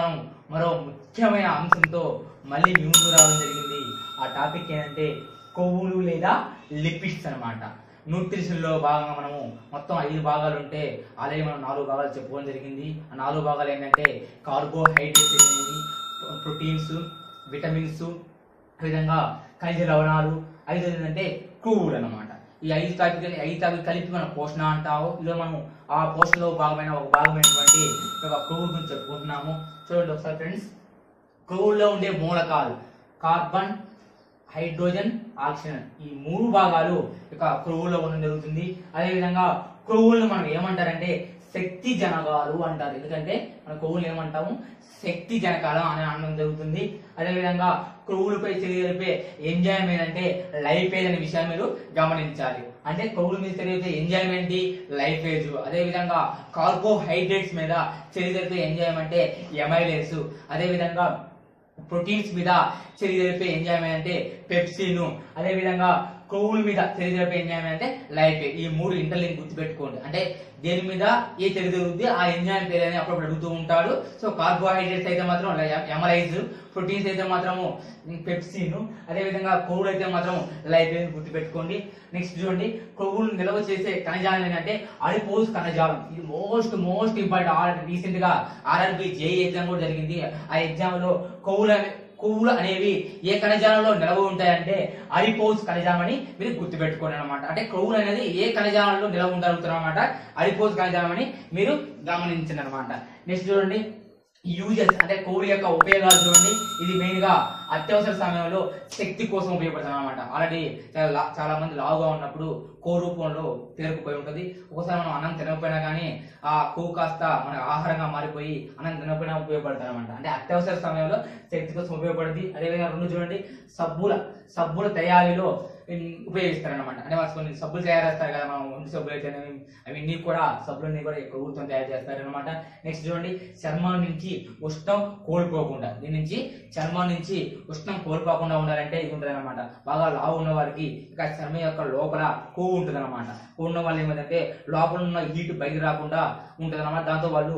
మనం మరో ముఖ్యమైన అంశంతో మళ్ళీ మీ ముందు రావడం జరిగింది ఆ టాపిక్ ఏంటంటే కొవ్వులు లేదా లిపిడ్స్ అన్నమాట న్యూట్రిషన్ లో భాగంగా మనము మొత్తం ఐదు భాగాలు ఉంటే ఆల్రెడీ మనం నాలుగు భాగాలు చెప్పుకోవడం జరిగింది ఆ నాలుగు భాగాలు ఏంటంటే కార్బోహైడ్రేట్స్ అనేది ప్రోటీన్స్ విటమిన్స్ విధంగా ఖనిజ లవణాలు ఐదు ఏంటంటే క్రూవులు అన్నమాట ఈ ఐదు టాపిక్ ఐదు టాపిక్ కలిపి మనం పోషణ అంటాము ఇలా మనం ఆ పోషణలో భాగమైన ఒక భాగమైనటువంటి ఒక క్రూవుల గురించి చెప్పుకుంటున్నాము చూడండి ఒకసారి ఫ్రెండ్స్ క్రూవుల్లో ఉండే మూలకాలు కార్బన్ హైడ్రోజన్ ఆక్సిజన్ ఈ మూడు భాగాలు ఇక క్రొవ్వులో ఉండడం జరుగుతుంది అదేవిధంగా క్రొవ్వులను మనం ఏమంటారంటే శక్తి జనకాలు అంటారు ఎందుకంటే మన క్రొవ్వులు ఏమంటాము శక్తి జనకాలు అని అనడం జరుగుతుంది అదేవిధంగా క్రొవ్వులపై తెలియజేపే ఎంజాయ్ ఏంటంటే లైఫేజ్ అనే విషయాన్ని మీరు గమనించాలి అంటే క్రొవ్వుల మీద తెలియజే ఎంజాయ్ ఏంటి లైఫేజ్ అదేవిధంగా కార్బోహైడ్రేట్స్ మీద తెలియజేపే ఎంజాయ్ అంటే ఎమైలేస్ అదేవిధంగా ప్రోటీన్స్ మీద చర్య జరిపే ఎంజాయ్ అంటే పెప్సిన్ అదే విధంగా క్రొవ్వుల మీద చర్య జరిపే ఎంజాయ్ అంటే లైఫ్ ఈ మూడు ఇంటర్లింక్ గుర్తుపెట్టుకోండి అంటే దేని మీద ఏ చర్య జరుగుతుంది ఆ ఎంజాయ్ పేరు అని అప్పుడప్పుడు అడుగుతూ ఉంటాడు సో కార్బోహైడ్రేట్స్ అయితే మాత్రం ఎమలైజ్ ప్రోటీన్స్ అయితే మాత్రము పెప్సిన్ అదే విధంగా కొవ్వులు అయితే మాత్రం లైఫ్ గుర్తుపెట్టుకోండి నెక్స్ట్ చూడండి కొవ్వులు నిల్వ చేసే కణజాలం ఏంటంటే అడిపోజ్ కణజాలం ఇది మోస్ట్ మోస్ట్ ఇంపార్టెంట్ రీసెంట్ గా ఆర్ఆర్బి జేఈ ఎగ్జామ్ కూడా జరిగింది ఆ ఎగ్జామ్ లో కొవ్వులు అనే- కొవ్వులు అనేవి ఏ కణజాలంలో నిలవ ఉంటాయంటే అరిపోజ్ కణజాలం అని మీరు గుర్తుపెట్టుకోండి అనమాట అంటే కొవ్వులు అనేది ఏ కణజాలంలో నిలవ ఉంటారన్నమాట అరిపోజ్ కణజాలం అని మీరు గమనించండి అనమాట నెక్స్ట్ చూడండి యూజెస్ అంటే కొవ్వుల యొక్క ఉపయోగాలు చూడండి ఇది మెయిన్ గా అత్యవసర సమయంలో శక్తి కోసం ఉపయోగపడుతుంది అనమాట ఆల్రెడీ చాలా లా- చాలా మంది లావుగా ఉన్నప్పుడు కో రూపంలో పేరుకుపోయి ఉంటుంది ఒకసారి మనం అన్నం తినకపోయినా కానీ ఆ కొవ్వు కాస్త మన ఆహారంగా మారిపోయి అన్నం తినకపోయినా ఉపయోగపడుతుంది అనమాట అంటే అత్యవసర సమయంలో శక్తి కోసం ఉపయోగపడుతుంది అదేవిధంగా రెండు చూడండి సబ్బుల సబ్బుల తయారీలో ఉపయోగిస్తారనమాట అంటే వాళ్ళు కొన్ని సబ్బులు తయారు చేస్తారు కదా మనం ఒంటి సబ్బులు అయితే అవన్నీ కూడా సబ్బులన్నీ కూడా కొవ్వుతో తయారు చేస్తారనమాట నెక్స్ట్ చూడండి చర్మం నుంచి ఉష్ణం కోల్పోకుండా దీని నుంచి చర్మం నుంచి ఉష్ణం కోల్పోకుండా ఉండాలంటే ఇది ఉంటుంది అనమాట బాగా లావు ఉన్న వారికి ఇక చర్మం యొక్క లోపల కొవ్వు ఉంటుంది అనమాట కొవ్వు ఉన్న వాళ్ళు ఏమంటే లోపల ఉన్న హీట్ బయట రాకుండా ఉంటుంది అనమాట దాంతో వాళ్ళు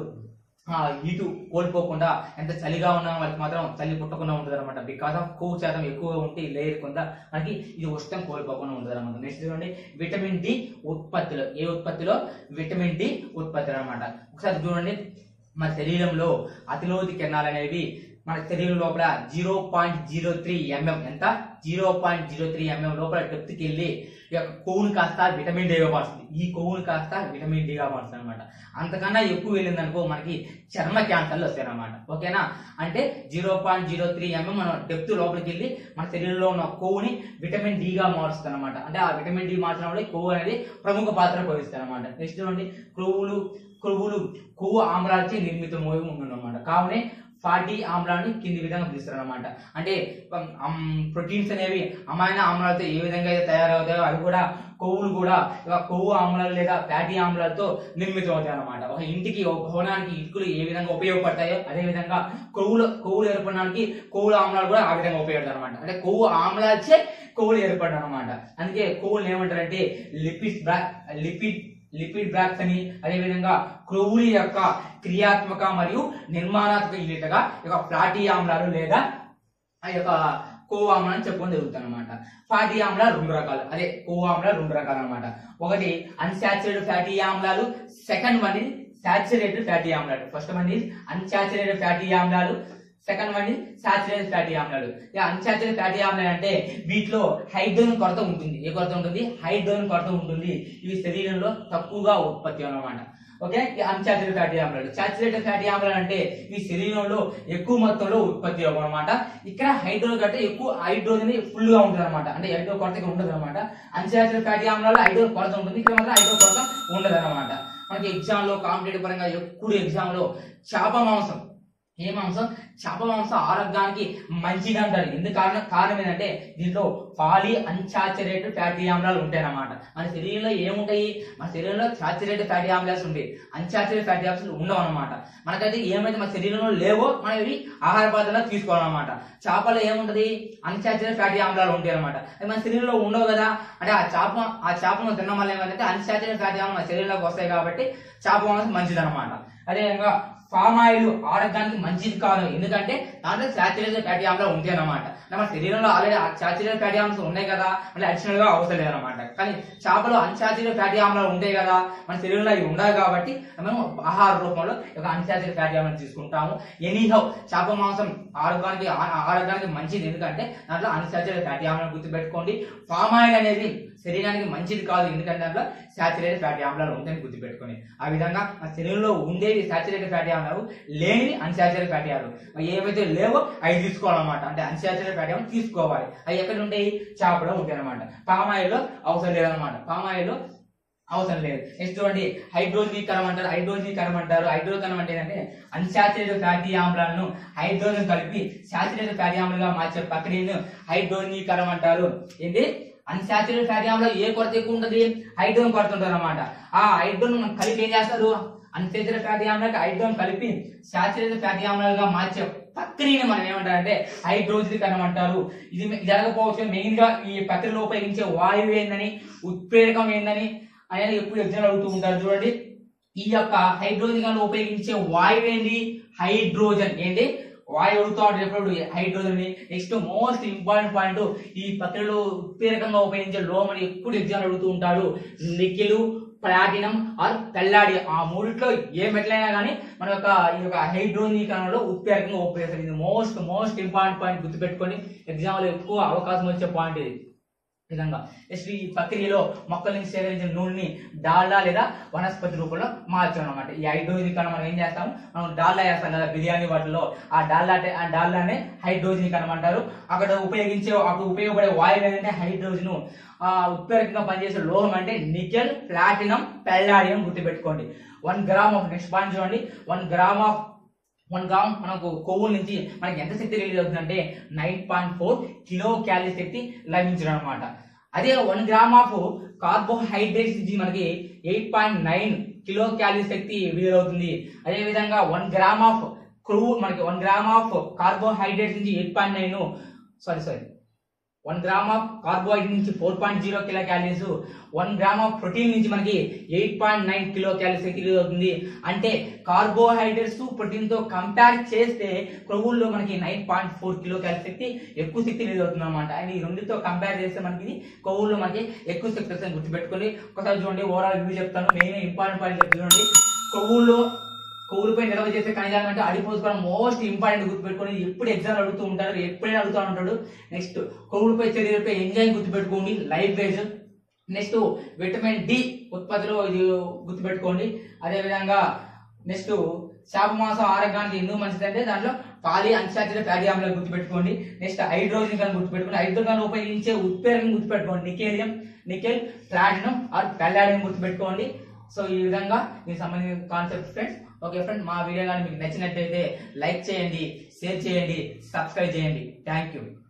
ఆ హీటు కోల్పోకుండా ఎంత చలిగా ఉన్నా వాళ్ళకి మాత్రం చలి పుట్టకుండా ఉంటుంది అనమాట బికాస్ ఆఫ్ కొవ్వు శాతం ఎక్కువగా ఉంటే ఈ లేయర్ కొంత మనకి ఇది ఉష్ణం కోల్పోకుండా ఉంటుంది అనమాట నెక్స్ట్ చూడండి విటమిన్ డి ఉత్పత్తిలో ఏ ఉత్పత్తిలో విటమిన్ డి ఉత్పత్తి అనమాట ఒకసారి చూడండి మన శరీరంలో అతిలోతి కిరణాలు అనేవి మన శరీరం లోపల zero point zero three mm ఎంత zero point zero three mm లోపల డెప్త్కి వెళ్ళి ఈ యొక్క కొవ్వును కాస్త విటమిన్ డిగా మారుస్తుంది ఈ కొవ్వును కాస్త విటమిన్ డిగా మారుస్తుంది అనమాట అంతకన్నా ఎక్కువ వెళ్ళింది అనుకో మనకి చర్మ క్యాన్సర్లు వస్తాయి అనమాట ఓకేనా అంటే zero point zero three mm మనం డెప్త్ లోపలికి వెళ్ళి మన శరీరంలో ఉన్న కొవ్వుని విటమిన్ డిగా మారుస్తుంది అనమాట అంటే ఆ విటమిన్ డి మార్చడం వల్ల ఈ కొవ్వు అనేది ప్రముఖ పాత్ర పోషిస్తుంది అనమాట నెక్స్ట్ చూడండి క్రొవ్వులు క్రొవ్వులు కొవ్వు ఆమ్లాలచే నిర్మితమై ఉందన్నమాట కావునే ఫాటీ ఆమ్లాన్ని కింది విధంగా పిలుస్తారు అనమాట అంటే ప్రోటీన్స్ అనేవి అమైన ఆమ్లాలతో ఏ విధంగా అయితే తయారవుతాయో అవి కూడా కొవ్వులు కూడా ఇక కొవ్వు ఆమ్లాలు లేదా ఫ్యాటీ ఆమ్లాలతో నిర్మితం అవుతాయి అనమాట ఒక ఇంటికి ఒక భవనానికి ఇటుకలు ఏ విధంగా ఉపయోగపడతాయో అదే విధంగా కొవ్వులు కొవ్వులు ఏర్పడడానికి కొవ్వుల ఆమ్లాలు కూడా ఆ విధంగా ఉపయోగపడతాయి అనమాట అంటే కొవ్వు ఆమ్లాలచే కొవ్వులు ఏర్పడడం అనమాట అందుకే కొవ్వులు ఏమంటారంటే లిపిడ్ లిపిడ్ లిపిడ్ బ్రాక్స్ అని అదేవిధంగా క్రొవ్వుల యొక్క క్రియాత్మక మరియు నిర్మాణాత్మక యూనిట్గా ఈ యొక్క ఫ్లాటీ ఆమ్లాలు లేదా ఆ యొక్క కొవ్వు ఆమ్లాన్ని చెప్పుకొని జరుగుతుంది అనమాట ఫ్యాటీ ఆమ్లాలు రెండు రకాలు అదే కొవ్వు ఆమ్లాలు రెండు రకాలు అనమాట ఒకటి అన్సాచురేటెడ్ ఫ్యాటీ ఆమ్లాలు సెకండ్ వన్ ఇది సాచురేటెడ్ ఫ్యాటీ ఆమ్లాలు ఫస్ట్ వన్ ఇది అన్సాచురేటెడ్ ఫ్యాటీ ఆమ్లాలు సెకండ్ వన్ ఇది సాచురేటెడ్ ఫ్యాటీ ఆమ్లాలు అన్సాచురేటెడ్ ఫ్యాటీ ఆమ్లాలు అంటే వీటిలో హైడ్రోజన్ కొరత ఉంటుంది ఏ కొరత ఉంటుంది హైడ్రోజన్ కొరత ఉంటుంది ఇవి శరీరంలో తక్కువగా ఉత్పత్తి అన్నమాట ఓకే ఈ అన్సాచురేటెడ్ ఫ్యాటీ ఆమ్లాలు సాచురేటెడ్ ఫ్యాటీ ఆమ్లాలు అంటే ఈ శరీరంలో ఎక్కువ మొత్తంలో ఉత్పత్తి అవ్వడం అనమాట ఇక్కడ హైడ్రోజన్ కంటే ఎక్కువ హైడ్రోజన్ ఫుల్ గా ఉంటుంది అనమాట అంటే హైడ్రో కొరత ఇక్కడ ఉండదు అనమాట అన్సాచురేటెడ్ ఫ్యాటీ ఆమ్లాలు హైడ్రో కొరత ఉంటుంది ఇక్కడ మాత్రం హైడ్రో కొరత ఉండదు అనమాట మనకి ఎగ్జామ్ లో కాంపిటేటివ్ పరంగా ఎక్కువ ఎగ్జామ్ లో చేప మాంసం ఏ మాంసం చేప మాంసం ఆరోగ్యానికి మంచిది అంటారు ఎందుకు కారణం కారణం ఏంటంటే దీంట్లో పాలీ అన్సాచురేటెడ్ ఫ్యాటీ ఆమ్లాలు ఉంటాయి అన్నమాట మన శరీరంలో ఏముంటాయి మన శరీరంలో సాచురేటెడ్ ఫ్యాటీ ఆమ్లాస్ ఉంటాయి అన్సాచురేటెడ్ ఫ్యాటీ ఆమ్లాస్ ఉండవు అనమాట మనకైతే ఏమైతే మన శరీరంలో లేవో మనం ఇవి ఆహార పదార్థాలు తీసుకోవాలన్నమాట చేపలో ఏముంటది అన్సాచురేటెడ్ ఫ్యాటీ ఆమ్లాలు ఉంటాయి అనమాట అది మన శరీరంలో ఉండవు కదా అంటే ఆ చేప ఆ చేపను తినడం వల్ల ఏమంటే అన్సాచురేటెడ్ ఫ్యాటీ ఆమ్లాలు మన శరీరంలోకి వస్తాయి కాబట్టి చేప మాంసం మంచిది అనమాట అదేవిధంగా పామ్ ఆయిల్ ఆరోగ్యానికి మంచిది కాదు ఎందుకంటే దాంట్లో సాచురేటెడ్ ఫ్యాటీ ఆమ్లాలు ఉంటాయి అన్నమాట మన శరీరంలో ఆల్రెడీ సాచురేటెడ్ ఫ్యాటీ ఆమ్లాస్ ఉన్నాయి కదా మళ్ళీ అడిషనల్ గా అవసరం లేదన్నమాట కానీ చేపలో అన్సాచురేటెడ్ ఫ్యాటీ ఆమ్లాలు ఉంటాయి కదా మన శరీరంలో అవి ఉండవు కాబట్టి మనం ఆహార రూపంలో ఒక అన్సాచురేటెడ్ ఫ్యాటీ ఆమ్లాలు తీసుకుంటాము ఎనీహౌ చేప మాంసం ఆరోగ్యానికి ఆ- ఆరోగ్యానికి మంచిది ఎందుకంటే దాంట్లో అన్సాచురేటెడ్ ఫ్యాటీ ఆమ్లాలు గుర్తుపెట్టుకోండి పామ్ ఆయిల్ అనేది శరీరానికి మంచిది కాదు ఎందుకంటే దాంట్లో సాచురేటెడ్ ఫ్యాటీ ఆమ్లాలు ఉంటాయని గుర్తుపెట్టుకోండి ఆ విధంగా మన శరీరంలో ఉండేవి సాచురేటెడ్ ఫ్యాటీ ఆమ్లాలు లేనివి అన్సాచురేటెడ్ ఫ్యాటీ ఆమ్లాలు మరి ఏవైతే లేవో అవి తీసుకోవాలన్నమాట అంటే అన్సాచురేటెడ్ ఫ్యాటీ ఆమ్లాలు తీసుకోవాలి అవి ఎక్కడ ఉంటాయి చేపలో ఉంటాయి అనమాట పామ్ ఆయిల్ అవసరం లేదనమాట పామ్ ఆయిల్ అవసరం లేదు నెక్స్ట్ చూడండి హైడ్రోజనీకరం అంటారు హైడ్రోజనీకరం అంటారు హైడ్రోజనం అంటే ఏంటంటే అన్సాచురేటెడ్ ఫ్యాటీ ఆమ్లాలను హైడ్రోజన్ కలిపి సాచురేటెడ్ ఫ్యాటీ ఆమ్లంగా మార్చే ప్రక్రియను హైడ్రోజనీకరం అంటారు ఏంటి అన్సాచురేటెడ్ ఫ్యాటీ ఆమ్లం ఏ కొరత ఎక్కువ ఉంటుంది హైడ్రోజన్ కొరత ఉంటుంది అనమాట ఆ హైడ్రోజన్ మనం కలిపి ఏం చేస్తారు అన్సాచురేటెడ్ ఫ్యాటీ ఆమ్లాలకు హైడ్రోజన్ కలిపి సాచురేటెడ్ ఫ్యాటీ ఆమ్లాలుగా మార్చే ప్రక్రియని మనం ఏమంటారంటే హైడ్రోజనీకరణం అంటారు ఇది ఇది జరగకపోవచ్చు మెయిన్ గా ఈ ప్రక్రియలో ఉపయోగించే వాయువు ఏందని ఉత్ప్రేరకం ఏందని అనేది ఎప్పుడు ఎగ్జామ్ అడుగుతూ ఉంటారు చూడండి ఈ యొక్క హైడ్రోజన్ ఉపయోగించే వాయువు ఏంటి హైడ్రోజన్ ఏంటి వాయువు అడుగుతూ ఉంటారు ఎప్పుడు hydrogen next most important point ఈ ప్రక్రియలో ఉత్ప్రేరకంగా ఉపయోగించే లోమని ఎప్పుడు ఎగ్జామ్ అడుగుతూ ఉంటారు నికెలు ప్లాటినం ఆర్ పెల్లాడి ఆ మూడిట్లో ఏ మెటల్ అయినా కానీ మన యొక్క ఈ యొక్క హైడ్రోజనీకరణలో ఉత్ప్రేరకంగా ఉపయోగిస్తారు ఇది మోస్ట్ మోస్ట్ ఇంపార్టెంట్ పాయింట్ గుర్తుపెట్టుకొని ఎగ్జామ్ లో ఎక్కువ అవకాశం వచ్చే పాయింట్ ఇది విధంగా నెక్స్ట్ ఈ ప్రక్రియలో మొక్కల నుంచి సేకరించిన నూనెని డాల్డా లేదా వనస్పతి రూపంలో మార్చాం అనమాట ఈ హైడ్రోజనీకరణ మనం ఏం చేస్తాం మనం డాల్డా వేస్తాం కదా బిర్యానీ వాటిలో ఆ డాల్డా అంటే- ఆ డాల్డానే హైడ్రోజనీకరణం అంటారు అక్కడ ఉపయోగించే అప్పుడు ఉపయోగపడే వాయువు ఏంటంటే హైడ్రోజన్ ఆ ఉత్ప్రేరకంగా పనిచేసే లోహం అంటే నికెల్ ప్లాటినం పెల్లాడియం గుర్తుపెట్టుకోండి one gram of next point చూడండి one gram of one gram మనకు కొవ్వు నుంచి మనకి ఎంత శక్తి రిలీజ్ అవుతుందంటే nine point four kilo calorie శక్తి లభించడం అనమాట అదే వన్ గ్రామ్ ఆఫ్ కార్బోహైడ్రేట్స్ నుంచి మనకి eight point nine kilo calorie శక్తి విడుదల అవుతుంది అదే విధంగా వన్ గ్రామ్ ఆఫ్ క్రూ మనకి వన్ గ్రామ్ ఆఫ్ కార్బోహైడ్రేట్స్ నుంచి eight point nine sorry sorry one gram of carbohydrate నుంచి four point zero kilo calories one gram of protein నుంచి మనకి eight point nine kilo calories శక్తి రిలీజ్ అవుతుంది అంటే carbohydrates protein తో కంపేర్ చేస్తే క్రొవ్వుల్లో మనకి nine point four kilo calorie శక్తి ఎక్కువ శక్తి రిలీజ్ అవుతుంది అనమాట అండ్ ఈ రెండింటితో కంపేర్ చేస్తే మనకి ఇది కొవ్వుల్లో మనకి ఎక్కువ శక్తి వస్తుంది గుర్తుపెట్టుకోండి ఒకసారి చూడండి ఓవరాల్ వ్యూ చెప్తాను మెయిన్ ఇంపార్టెంట్ పాయింట్ చెప్తాను చూడండి కొవ్వుల్లో కొవ్వులపై నిల్వ చేసే కణజాలం అంటే అడిపోసుకోవడం మోస్ట్ ఇంపార్టెంట్ గుర్తుపెట్టుకోండి ఎప్పుడు ఎగ్జామ్ అడుగుతూ ఉంటారు ఎప్పుడైనా అడుగుతూ ఉంటాడు నెక్స్ట్ కొవ్వులపై చర్యలపై ఎంజైమ్ గుర్తుపెట్టుకోండి lipase next vitamin D ఉత్పత్తిలో ఇది గుర్తుపెట్టుకోండి అదే విధంగా నెక్స్ట్ చేప మాంసం ఆరోగ్యానికి ఎందుకు మంచిదంటే దాంట్లో పాలి అన్సాచురేటెడ్ ఫ్యాటీ ఆమ్లాలు గుర్తుపెట్టుకోండి నెక్స్ట్ హైడ్రోజన్ కానీ గుర్తుపెట్టుకోండి హైడ్రోజన్ ఉపయోగించే ఉత్ప్రేరకం గుర్తుపెట్టుకోండి నికేలియం నికెల్ ప్లాటినం ఆర్ పెల్లాడియం గుర్తుపెట్టుకోండి సో ఈ విధంగా దీనికి సంబంధించిన కాన్సెప్ట్ ఫ్రెండ్స్ ఓకే ఫ్రెండ్ మా వీడియో కానీ మీకు నచ్చినట్టయితే లైక్ చేయండి షేర్ చేయండి సబ్స్క్రైబ్ చేయండి థ్యాంక్ యూ